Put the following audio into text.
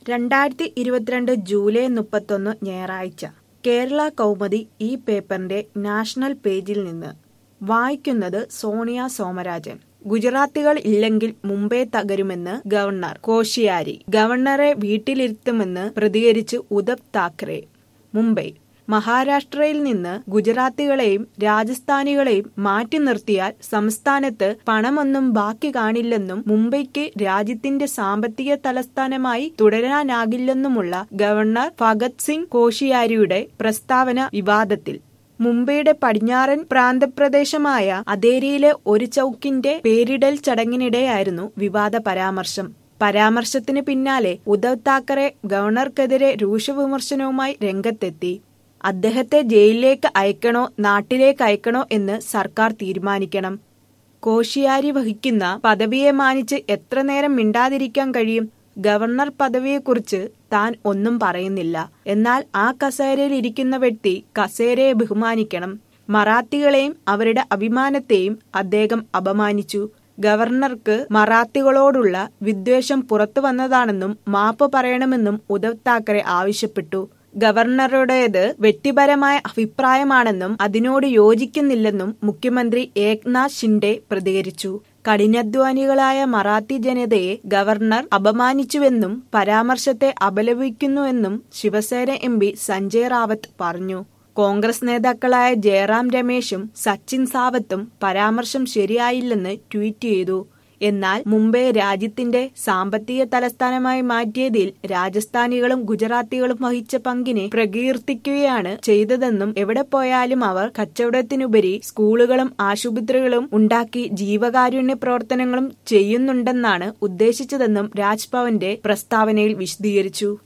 രണ്ടായിരത്തി ഇരുപത്തിരണ്ട് ജൂലൈ മുപ്പത്തൊന്ന് ഞായറാഴ്ച കേരള കൗമുദി ഈ പേപ്പറിന്റെ നാഷണൽ പേജിൽ നിന്ന് വായിക്കുന്നത് സോണിയ സോമരാജൻ ഗുജറാത്തികൾ ഇല്ലെങ്കിൽ മുംബൈ തകരുമെന്ന് ഗവർണർ കോശിയാരി ഗവർണറെ വീട്ടിലിരുത്തുമെന്ന് പ്രതികരിച്ച് ഉദ്ധവ് താക്കറെ മുംബൈ മഹാരാഷ്ട്രയിൽ നിന്ന് ഗുജറാത്തികളെയും രാജസ്ഥാനികളെയും മാറ്റി നിർത്തിയാൽ സംസ്ഥാനത്ത് പണമൊന്നും ബാക്കി കാണില്ലെന്നും മുംബൈക്ക് രാജ്യത്തിന്റെ സാമ്പത്തിക തലസ്ഥാനമായി തുടരാനാകില്ലെന്നുമുള്ള ഗവർണർ ഭഗത് സിംഗ് കോഷിയാരിയുടെ പ്രസ്താവന വിവാദത്തിൽ മുംബൈയുടെ പടിഞ്ഞാറൻ പ്രാന്തപ്രദേശമായ അതേരിയിലെ ഒരു ചൌക്കിന്റെ പേരിടൽ ചടങ്ങിനിടെയായിരുന്നു വിവാദ പരാമർശം പരാമർശത്തിന് പിന്നാലെ ഉദ്ധവ് താക്കറെ ഗവർണർക്കെതിരെ രൂക്ഷ വിമർശനവുമായി രംഗത്തെത്തി അദ്ദേഹത്തെ ജയിലിലേക്ക് അയക്കണോ നാട്ടിലേക്ക് അയക്കണോ എന്ന് സർക്കാർ തീരുമാനിക്കണം കോശിയാരി വഹിക്കുന്ന പദവിയെ മാനിച്ച് എത്ര നേരം മിണ്ടാതിരിക്കാൻ കഴിയും ഗവർണർ പദവിയെക്കുറിച്ച് താൻ ഒന്നും പറയുന്നില്ല എന്നാൽ ആ കസേരയിൽ ഇരിക്കുന്ന വ്യക്തി കസേരയെ ബഹുമാനിക്കണം മറാത്തികളെയും അവരുടെ അഭിമാനത്തെയും അദ്ദേഹം അപമാനിച്ചു ഗവർണർക്ക് മറാത്തികളോടുള്ള വിദ്വേഷം പുറത്തു വന്നതാണെന്നും മാപ്പ് പറയണമെന്നും ഉദ്ധവ് താക്കറെ ആവശ്യപ്പെട്ടു ഗവർണറുടേത് വ്യക്തിപരമായ അഭിപ്രായമാണെന്നും അതിനോട് യോജിക്കുന്നില്ലെന്നും മുഖ്യമന്ത്രി ഏക്നാഥ് ഷിൻഡെ പ്രതികരിച്ചു കഠിനാധ്വാനികളായ മറാത്തി ജനതയെ ഗവർണർ അപമാനിച്ചുവെന്നും പരാമർശത്തെ അപലപിക്കുന്നുവെന്നും ശിവസേന എം പി സഞ്ജയ് റാവത്ത് പറഞ്ഞു കോൺഗ്രസ് നേതാക്കളായ ജയറാം രമേശും സച്ചിൻ സാവത്തും പരാമർശം ശരിയായില്ലെന്ന് ട്വീറ്റ് ചെയ്തു എന്നാൽ മുംബൈ രാജ്യത്തിന്റെ സാമ്പത്തിക തലസ്ഥാനമായി മാറ്റിയതിൽ രാജസ്ഥാനികളും ഗുജറാത്തികളും വഹിച്ച പങ്കിനെ പ്രകീർത്തിക്കുകയാണ് ചെയ്തതെന്നും എവിടെ പോയാലും അവർ കച്ചവടത്തിനുപരി സ്കൂളുകളും ആശുപത്രികളും ഉണ്ടാക്കി ജീവകാരുണ്യ പ്രവർത്തനങ്ങളും ചെയ്യുന്നുണ്ടെന്നാണ് ഉദ്ദേശിച്ചതെന്നും രാജ്ഭവന്റെ പ്രസ്താവനയിൽ വിശദീകരിച്ചു